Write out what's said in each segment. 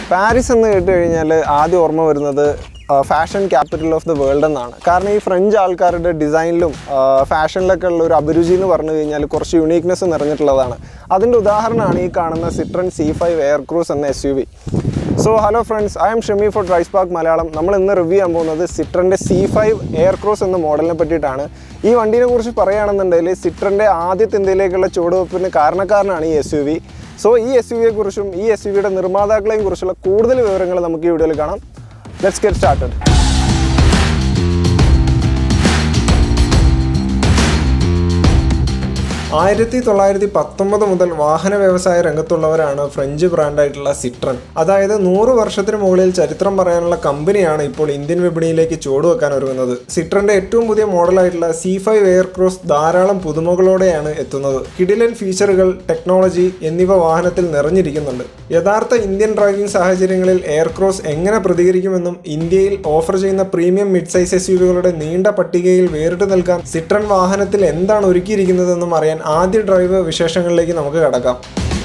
Paris എന്ന് കേട്ട് കഴിഞ്ഞാൽ ആദ്യം ഓർമ്മ വരുന്നത് fashion capital of the world എന്നാണ് കാരണം ഈ ഫ്രഞ്ച് ആൾക്കാരുടെ ഡിസൈനിലും ഫാഷനിലൊക്കെ ഉള്ള ഒരു അഭിരുചി എന്ന് പറഞ്ഞു കഴിഞ്ഞാൽ കുറച്ച് യുണീക്നെസ് നിറഞ്ഞിട്ടുള്ളതാണ് അതിൻ്റെ ഉദാഹരണമാണ് ഈ കാണുന്ന Citroen C five Air Cross എന്ന S U V so hello friends I am Shami four tries park Malayalam നമ്മൾ ഇന്ന് റിവ്യൂ ചെയ്യാൻ പോകുന്നത് സിട്രൻ്റെ സി ഫൈവ് എയർ ക്രോസ് എന്ന മോഡലിനെ പറ്റിയിട്ടാണ് ഈ വണ്ടീനെ കുറിച്ച് പറയുകയാണെന്നുണ്ടെങ്കിൽ സിട്രൻ്റെ ആദ്യത്തെ ഇന്ത്യയിലേക്കുള്ള ചുവടുവെപ്പിന് കാരണക്കാരനാണ് ഈ എസ് യു വി സോ ഈ എസ് യു വിയെ കുറിച്ചും ഈ എസ് യു വിയുടെ നിർമ്മാതാക്കളെയും കുറിച്ചുള്ള കൂടുതൽ വിവരങ്ങൾ നമുക്ക് ഈ വീഡിയോയിൽ കാണാം ലെറ്റ്സ് ഗെറ്റ് സ്റ്റാർട്ടഡ് ആയിരത്തി തൊള്ളായിരത്തി പത്തൊമ്പത് മുതൽ വാഹന വ്യവസായ രംഗത്തുള്ളവരാണ് ഫ്രഞ്ച് ബ്രാൻഡായിട്ടുള്ള സിട്രൺ അതായത് നൂറ് വർഷത്തിന് മുകളിൽ ചരിത്രം പറയാനുള്ള കമ്പനിയാണ് ഇപ്പോൾ ഇന്ത്യൻ വിപണിയിലേക്ക് ചുവടുവെക്കാൻ ഒരുങ്ങുന്നത് സിട്രന്റെ ഏറ്റവും പുതിയ മോഡലായിട്ടുള്ള സി ഫൈവ് എയർ ക്രോസ് ധാരാളം പുതുമകളോടെയാണ് എത്തുന്നത് കിടിലൻ ഫീച്ചറുകൾ ടെക്നോളജി എന്നിവ വാഹനത്തിൽ നിറഞ്ഞിരിക്കുന്നുണ്ട് യഥാർത്ഥ ഇന്ത്യൻ ഡ്രൈവിംഗ് സാഹചര്യങ്ങളിൽ എയർ ക്രോസ് എങ്ങനെ പ്രതികരിക്കുമെന്നും ഇന്ത്യയിൽ ഓഫർ ചെയ്യുന്ന പ്രീമിയം മിഡ് സൈസ് എസ് യുടെ നീണ്ട പട്ടികയിൽ വേറിട്ട് നിൽക്കാൻ സിട്രൺ വാഹനത്തിൽ എന്താണ് ഒരുക്കിയിരിക്കുന്നതെന്നും അറിയാൻ ആദ്യ ഡ്രൈവ് വിശേഷങ്ങളിലേക്ക് നമുക്ക് കടക്കാം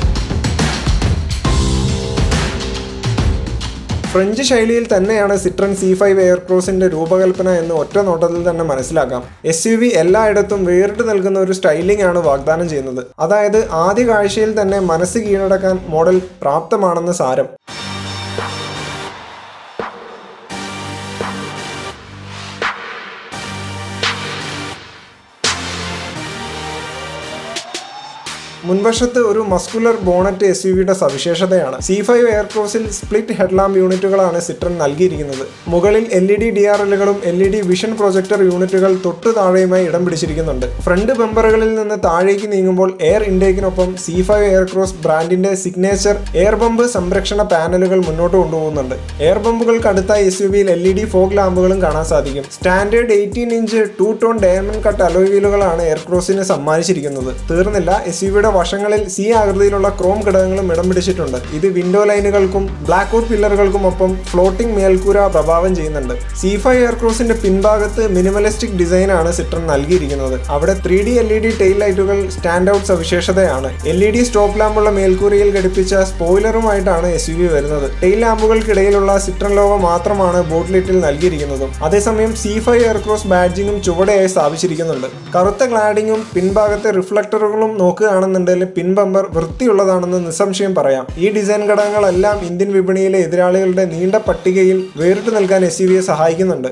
ഫ്രഞ്ച് ശൈലിയിൽ തന്നെയാണ് സിട്രൺ സി ഫൈവ് എയർ ക്രോസിന്റെ രൂപകൽപ്പന എന്ന് ഒറ്റ നോട്ടത്തിൽ തന്നെ മനസ്സിലാക്കാം എസ് യു വി എല്ലായിടത്തും വേറിട്ട് നിൽക്കുന്ന ഒരു സ്റ്റൈലിംഗ് ആണ് വാഗ്ദാനം ചെയ്യുന്നത് അതായത് ആദ്യ കാഴ്ചയിൽ തന്നെ മനസ്സ് കീഴടക്കാൻ മോഡൽ പ്രാപ്തമാണെന്ന് സാരം മുൻവശത്ത് ഒരു മസ്കുലർ ബോണറ്റ് എസ് യു വിയുടെ സവിശേഷതയാണ് സി ഫൈവ് എയർക്രോസിൽ സ്പ്ലിറ്റ് ഹെഡ്ലാമ്പ് യൂണിറ്റുകളാണ് സിട്രൺ നൽകിയിരിക്കുന്നത് മുകളിൽ L E D D R എല്ലുകളും L E D vision projector യൂണിറ്റുകൾ തൊട്ടു താഴെയുമായി ഇടം പിടിച്ചിരിക്കുന്നുണ്ട് ഫ്രണ്ട് ബമ്പറുകളിൽ നിന്ന് താഴേക്ക് നീങ്ങുമ്പോൾ എയർ ഇൻടേക്കിനൊപ്പം സി ഫൈവ് എയർക്രോസ് ബ്രാൻഡിന്റെ സിഗ്നേച്ചർ എയർ ബമ്പ് സംരക്ഷണ പാനലുകൾ മുന്നോട്ട് കൊണ്ടുപോകുന്നുണ്ട് എയർ ബമ്പുകൾക്ക് അടുത്തായി എസ് യു വിയിൽ എൽ ഇ ഡി ഫോഗ് ലാമ്പുകളും കാണാൻ സാധിക്കും standard eighteen inch two tone diamond cut alloy വീലുകളാണ് എയർക്രോസിന് സമ്മാനിച്ചിരിക്കുന്നത് തീർന്നില്ല എസ് യു വിയുടെ വശങ്ങളിൽ സി ആകൃതിയിലുള്ള ക്രോം ഘടകങ്ങളും ഇടം പിടിച്ചിട്ടുണ്ട് ഇത് വിൻഡോ ലൈനുകൾക്കും ബ്ലാക്ക് ഔട്ട് പില്ലറുകൾക്കും ഒപ്പം ഫ്ലോട്ടിംഗ് മേൽക്കൂര പ്രഭാവം ചെയ്യുന്നുണ്ട് സി ഫൈവ് എയർക്രോസിന്റെ പിൻഭാഗത്ത് മിനിമലിസ്റ്റിക് ഡിസൈൻ ആണ് സിട്രൺ നൽകിയിരിക്കുന്നത് അവിടെ three D L E D tail ലൈറ്റുകൾ സ്റ്റാൻഡ് ഔട്ട് സവിശേഷതയാണ് എൽ ഇ ഡി സ്റ്റോപ്പ് ലാമ്പുള്ള മേൽക്കൂരയിൽ ഘടിപ്പിച്ച സ്പോയിലറുമായിട്ടാണ് എസ് യു വി വരുന്നത് ടെയിൽ ലാമ്പുകൾക്കിടയിലുള്ള സിട്രൺ ലോഗോ മാത്രമാണ് ബോട്ട്ലിറ്റിൽ നൽകിയിരിക്കുന്നതും അതേസമയം സി ഫൈവ് എയർക്രോസ് ബാഡ്ജിങ്ങും ചുവടെയായി സ്ഥാപിച്ചിരിക്കുന്നുണ്ട് കറുത്ത ക്ലാഡിങ്ങും പിൻഭാഗത്തെ റിഫ്ലക്ടറുകളും നോക്കുകയാണെന്നുണ്ടെങ്കിൽ പിൻബമ്പർ വൃത്തിയുള്ളതാണെന്ന് നിസ്സംശയം പറയാം ഈ ഡിസൈൻ ഘടകങ്ങളെല്ലാം ഇന്ത്യൻ വിപണിയിലെ എതിരാളികളുടെ നീണ്ട പട്ടികയിൽ വേറിട്ട് നിൽക്കാൻ എസ് സഹായിക്കുന്നുണ്ട്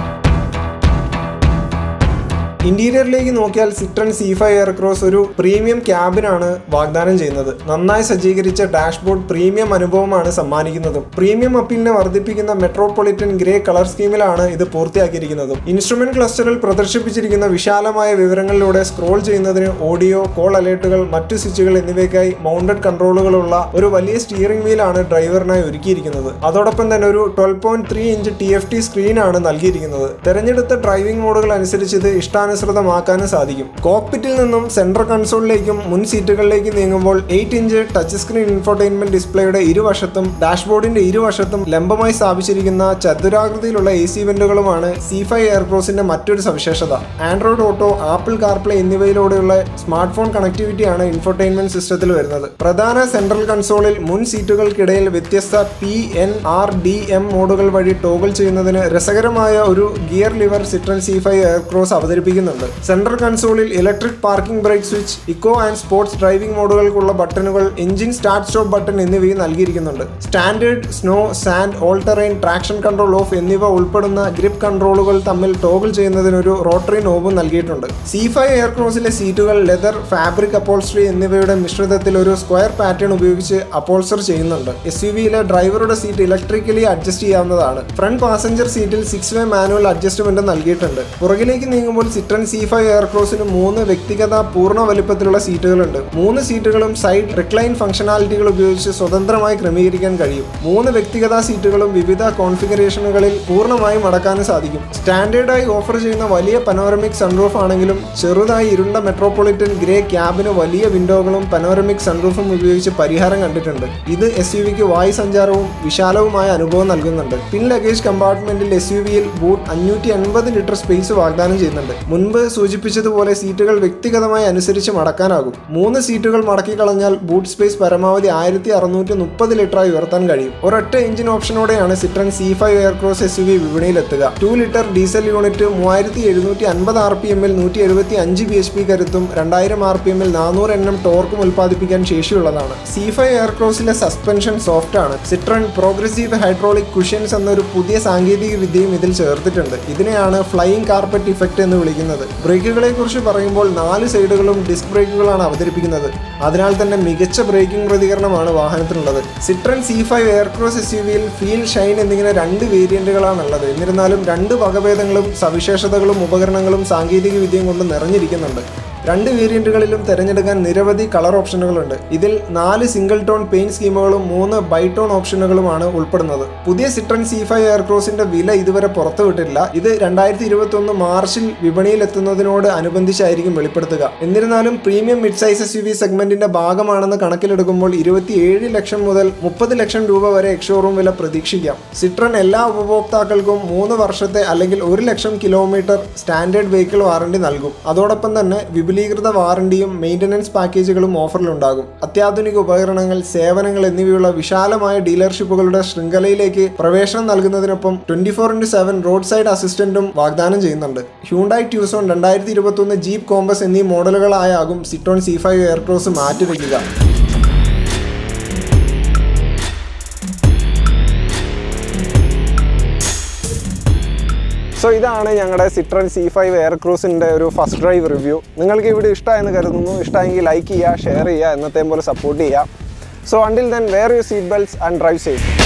ഇന്റീരിയറിലേക്ക് നോക്കിയാൽ സിട്രൺ സി ഫൈവ് എയർക്രോസ് ഒരു പ്രീമിയം ക്യാബിനാണ് വാഗ്ദാനം ചെയ്യുന്നത് നന്നായി സജ്ജീകരിച്ച ഡാഷ്ബോർഡ് പ്രീമിയം അനുഭവമാണ് സമ്മാനിക്കുന്നതും പ്രീമിയം അപ്പീലിനെ വർദ്ധിപ്പിക്കുന്ന മെട്രോപൊളിറ്റൻ ഗ്രേ കളർ സ്കീമിലാണ് ഇത് പൂർത്തിയാക്കിയിരിക്കുന്നതും ഇൻസ്ട്രുമെന്റ് ക്ലസ്റ്ററിൽ പ്രദർശിപ്പിച്ചിരിക്കുന്ന വിശാലമായ വിവരങ്ങളിലൂടെ സ്ക്രോൾ ചെയ്യുന്നതിന് ഓഡിയോ കോൾ അലേർട്ടുകൾ മറ്റു സ്വിച്ചുകൾ എന്നിവയ്ക്കായി മൗണ്ടഡ് കൺട്രോളുകളുള്ള ഒരു വലിയ സ്റ്റിയറിംഗ് വീലാണ് ഡ്രൈവറിനായി ഒരുക്കിയിരിക്കുന്നത് അതോടൊപ്പം തന്നെ ഒരു twelve point three inch T F T സ്ക്രീനാണ് നൽകിയിരിക്കുന്നത് തെരഞ്ഞെടുത്ത ഡ്രൈവിംഗ് മോഡുകൾ അനുസരിച്ച് ഇത് ഇഷ്ടാനുസൃതം അനുസൃതമാക്കാനും സാധിക്കും കോക്പിറ്റിൽ നിന്നും സെൻട്രൽ കൺസോളിലേക്കും മുൻ സീറ്റുകളിലേക്ക് നീങ്ങുമ്പോൾ eight inch touch screen infotainment ഡിസ്പ്ലേയുടെ ഇരുവശത്തും ഡാഷ്ബോർഡിന്റെ ഇരുവശത്തും ലംബമായി സ്ഥാപിച്ചിരിക്കുന്ന ചതുരാകൃതിയിലുള്ള എ സി വെന്റുകളുമാണ് സി ഫൈവ് എയർക്രോസിന്റെ മറ്റൊരു സവിശേഷത ആൻഡ്രോയിഡ് ഓട്ടോ ആപ്പിൾ കാർപ്ലേ എന്നിവയിലൂടെയുള്ള സ്മാർട്ട് ഫോൺ കണക്ടിവിറ്റിയാണ് ഇൻഫോർടൈൻമെന്റ് സിസ്റ്റത്തിൽ വരുന്നത് പ്രധാന സെൻട്രൽ കൺസോളിൽ മുൻ സീറ്റുകൾക്കിടയിൽ വ്യത്യസ്ത P N R D M മോഡുകൾ വഴി ടോഗിൾ ചെയ്യുന്നതിന് രസകരമായ ഒരു gear lever Citroen C five Aircross അവതരിപ്പിക്കുന്നു ഉപയോഗിക്കുന്നുണ്ട് സെൻട്രൽ കൺസോളിൽ electric parking brake switch eco and sports driving മോഡുകൾക്കുള്ള ബട്ടണുകൾ എഞ്ചിൻ സ്റ്റാർട്ട് സ്റ്റോപ്പ് ബട്ടൺ എന്നിവയും നൽകിയിരിക്കുന്നുണ്ട് standard snow sand all terrain traction control off എന്നിവ ഉൾപ്പെടുന്ന ഗ്രിപ്പ് കൺട്രോളുകൾ തമ്മിൽ ടോഗിൾ ചെയ്യുന്നതിനൊരു റോട്ടറി നോബും നൽകിയിട്ടുണ്ട് സി ഫൈവ് എയർക്രോസിലെ സീറ്റുകൾ ലെതർ ഫാബ്രിക് അപ്പോൾസ്ട്രി എന്നിവയുടെ മിശ്രിതത്തിൽ ഒരു സ്ക്വയർ പാറ്റേൺ ഉപയോഗിച്ച് അപ്പോൾസർ ചെയ്യുന്നുണ്ട് എസ് യു വിയിലെ ഡ്രൈവറുടെ സീറ്റ് ഇലക്ട്രിക്കലി അഡ്ജസ്റ്റ് ചെയ്യാവുന്നതാണ് ഫ്രണ്ട് പാസഞ്ചർ സീറ്റിൽ സിക്സ് വേ മാനുവൽ അഡ്ജസ്റ്റ്മെന്റ് നൽകിയിട്ടുണ്ട് പുറകിലേക്ക് നീങ്ങുമ്പോൾ സിട്രൺ സി ഫൈവ് എയർക്രോസിന് മൂന്ന് വ്യക്തിഗത പൂർണ്ണ വലിപ്പത്തിലുള്ള സീറ്റുകളുണ്ട് മൂന്ന് സീറ്റുകളും സൈഡ് റിക്ലൈൻ ഫംഗ്ഷനാലിറ്റികൾ ഉപയോഗിച്ച് സ്വതന്ത്രമായി ക്രമീകരിക്കാൻ കഴിയും മൂന്ന് വ്യക്തിഗത സീറ്റുകളും വിവിധ കോൺഫിഗറേഷനുകളിൽ പൂർണ്ണമായും അടക്കാനും സാധിക്കും സ്റ്റാൻഡേർഡായി ഓഫർ ചെയ്യുന്ന വലിയ പനോറമിക് സൺറൂഫ് ആണെങ്കിലും ചെറുതായി ഇരുണ്ട മെട്രോപൊളിറ്റൻ ഗ്രേ ക്യാബിന് വലിയ വിൻഡോകളും പനോറമിക് സൺറൂഫും ഉപയോഗിച്ച് പരിഹാരം കണ്ടിട്ടുണ്ട് ഇത് എസ് യു വിക്ക് വായു സഞ്ചാരവും വിശാലവുമായ അനുഭവം നൽകുന്നുണ്ട് പിൻ ലഗേജ് കമ്പാർട്ട്മെന്റിൽ എസ് യു വിയിൽ ബൂട്ട് അഞ്ഞൂറ്റി എൺപത് ലിറ്റർ സ്പേസ് വാഗ്ദാനം ചെയ്യുന്നുണ്ട് മുൻ മുൻപ് സൂചിപ്പിച്ചതുപോലെ സീറ്റുകൾ വ്യക്തിഗതമായി അനുസരിച്ച് മടക്കാനാകും മൂന്ന് സീറ്റുകൾ മടക്കി കളഞ്ഞാൽ ബൂട്ട് സ്പേസ് പരമാവധി ആയിരത്തി അറുന്നൂറ്റി മുപ്പത് ലിറ്ററായി ഉയർത്താൻ കഴിയും ഒരൊറ്റ എഞ്ചിൻ ഓപ്ഷനോടെയാണ് Citroen C five Aircross S U V വിപണിയിലെത്തുക ടു ലിറ്റർ ഡീസൽ യൂണിറ്റ് മൂവായിരത്തി എഴുന്നൂറ്റി അൻപത് ആർ പി എമ്മിൽ നൂറ്റി എഴുപത്തി അഞ്ച് ബി എച്ച് പി കരുത്തും രണ്ടായിരം ആർ പി എമ്മിൽ നാനൂറ് എണ്ണം ടോർക്കും ഉൽപ്പാദിപ്പിക്കാൻ ശേഷിയുള്ളതാണ് സി ഫൈവ് എയർക്രോസിലെ സസ്പെൻഷൻ സോഫ്റ്റ് ആണ് സിട്രൺ പ്രോഗ്രസീവ് ഹൈഡ്രോളിക് കുഷ്യൻസ് എന്നൊരു പുതിയ സാങ്കേതിക വിദ്യയും ഇതിൽ ചേർത്തിട്ടുണ്ട് ഇതിനെയാണ് ഫ്ലൈയിങ് കാർപ്പറ്റ് ഇഫക്റ്റ് എന്ന് വിളിക്കുന്നത് ബ്രേക്കുകളെ കുറിച്ച് പറയുമ്പോൾ നാല് സൈഡുകളും ഡിസ്ക് ബ്രേക്കുകളാണ് അവതരിപ്പിക്കുന്നത് അതിനാൽ തന്നെ മികച്ച ബ്രേക്കിംഗ് പ്രതികരണമാണ് വാഹനത്തിനുള്ളത് Citroen C five Aircross S U വിയിൽ ഫീൽ ഷൈൻ എന്നിങ്ങനെ രണ്ട് വേരിയന്റുകളാണുള്ളത് എന്നിരുന്നാലും രണ്ട് വകഭേദങ്ങളും സവിശേഷതകളും ഉപകരണങ്ങളും സാങ്കേതിക വിദ്യയും കൊണ്ട് നിറഞ്ഞിരിക്കുന്നുണ്ട് രണ്ട് വേരിയന്റുകളിലും തിരഞ്ഞെടുക്കാൻ നിരവധി കളർ ഓപ്ഷനുകളുണ്ട് ഇതിൽ നാല് സിംഗിൾ ടോൺ പെയിന്റ് സ്കീമുകളും മൂന്ന് ബൈടോൺ ഓപ്ഷനുകളുമാണ് ഉൾപ്പെടുന്നത് പുതിയ സിട്രൺ സി ഫൈവ് എയർക്രോസിന്റെ വില ഇതുവരെ പുറത്തുവിട്ടില്ല ഇത് രണ്ടായിരത്തി ഇരുപത്തി ഒന്ന് മാർച്ചിൽ വിപണിയിൽ എത്തുന്നതിനോട് അനുബന്ധിച്ചായിരിക്കും വെളിപ്പെടുത്തുക എന്നിരുന്നാലും premium mid size S U V സെഗ്മെന്റിന്റെ ഭാഗമാണെന്ന് കണക്കിലെടുക്കുമ്പോൾ ഇരുപത്തിയേഴ് ലക്ഷം മുതൽ മുപ്പത് ലക്ഷം രൂപ വരെ എക്സ്ഷോറൂം വില പ്രതീക്ഷിക്കാം സിട്രൺ എല്ലാ ഉപഭോക്താക്കൾക്കും മൂന്ന് വർഷത്തെ അല്ലെങ്കിൽ ഒരു ലക്ഷം കിലോമീറ്റർ സ്റ്റാൻഡേർഡ് വെഹിക്കിൾ വാറണ്ടി നൽകും അതോടൊപ്പം തന്നെ വിപുലീകൃത വാറണ്ടിയും മെയിൻ്റനൻസ് പാക്കേജുകളും ഓഫറിലുണ്ടാകും അത്യാധുനിക ഉപകരണങ്ങൾ സേവനങ്ങൾ എന്നിവയുള്ള വിശാലമായ ഡീലർഷിപ്പുകളുടെ ശൃംഖലയിലേക്ക് പ്രവേശനം നൽകുന്നതിനൊപ്പം twenty four into seven road side അസിസ്റ്റന്റും വാഗ്ദാനം ചെയ്യുന്നുണ്ട് ഹ്യൂണ്ടായി ട്യൂസോൺ രണ്ടായിരത്തി ഇരുപത്തൊന്ന് ജീപ്പ് കോമ്പസ് എന്നീ മോഡലുകളായാകും സിറ്റോൺ സി ഫൈവ് എയർക്രോസ് മാറ്റിവെക്കുക സോ ഇതാണ് ഞങ്ങളുടെ സിട്രൺ സി ഫൈവ് എയർ ക്രൂസിൻ്റെ ഒരു ഫസ്റ്റ് ഡ്രൈവ് റിവ്യൂ നിങ്ങൾക്ക് ഇവിടെ ഇഷ്ടമായെന്ന് കരുതുന്നു ഇഷ്ടമെങ്കിൽ ലൈക്ക് ചെയ്യുക ഷെയർ ചെയ്യുക എന്നത്തെയും പോലെ സപ്പോർട്ട് ചെയ്യുക so until then wear you seat belts and drive safe